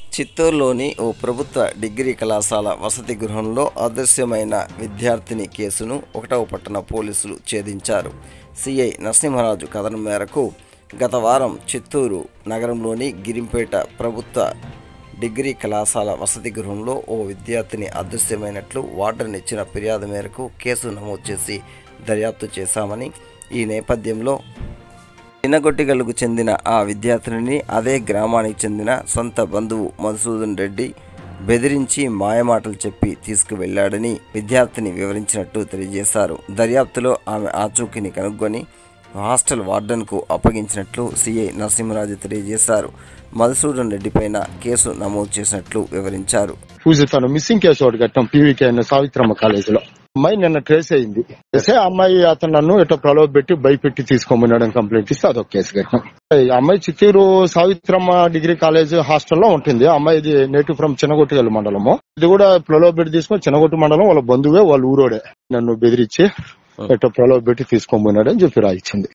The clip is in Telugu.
చిత్తూరులోని ఓ ప్రభుత్వ డిగ్రీ కళాశాల వసతి గృహంలో అదృశ్యమైన విద్యార్థిని కేసును ఒకటవ పట్టణ పోలీసులు ఛేదించారు సిఐ నరసింహరాజు కథనం మేరకు గత వారం చిత్తూరు నగరంలోని గిరింపేట ప్రభుత్వ డిగ్రీ కళాశాల వసతి గృహంలో ఓ విద్యార్థిని అదృశ్యమైనట్లు వార్డెన్ ఇచ్చిన ఫిర్యాదు మేరకు కేసు నమోదు చేసి దర్యాప్తు చేశామని ఈ నేపథ్యంలో చిన్నగొట్టిగల్లుకు చెందిన ఆ విద్యార్థినిని అదే గ్రామానికి చెందిన సొంత బంధువు మధుసూదన్ రెడ్డి బెదిరించి మాయమాటలు చెప్పి తీసుకువెళ్లాడని విద్యార్థిని వివరించినట్టు తెలియజేశారు దర్యాప్తులో ఆమె ఆచూకీని కనుగొని హాస్టల్ వార్డెన్కు అప్పగించినట్లు సిఐ నరసింహరాజు తెలియజేశారు మధుసూదన్ రెడ్డిపైన కేసు నమోదు చేసినట్లు వివరించారు పూజితాను మిస్సింగ్ కేసు ఒకటి కట్టాం పీవీకే అన్న సావిత్రమ్మ కాలేజీలో అమ్మాయి నిన్న ట్రేస్ అయింది ట్రేసే ఆ అమ్మాయి అతను నన్ను ఎటో ప్రలోభ పెట్టి భయపెట్టి తీసుకోమన్నాడని కంప్లైంట్ ఇస్తే అదొక కేసు కట్టాం ఈ అమ్మాయి చిత్తూరు సావిత్రమ్మ డిగ్రీ కాలేజ్ హాస్టల్లో ఉంటుంది ఆ అమ్మాయి ఇది నేటివ్ ఫ్రమ్ చిన్నగొట్టుగల్లు మండలము ఇది కూడా ప్రలోభ పెట్టి తీసుకొని చిన్నగొట్టు మండలం వాళ్ళ బంధువే వాళ్ళ ఊరోడే నన్ను బెదిరించి ఎటో ప్రలోభ పెట్టి తీసుకోమన్నాడని చెప్పి రాయించింది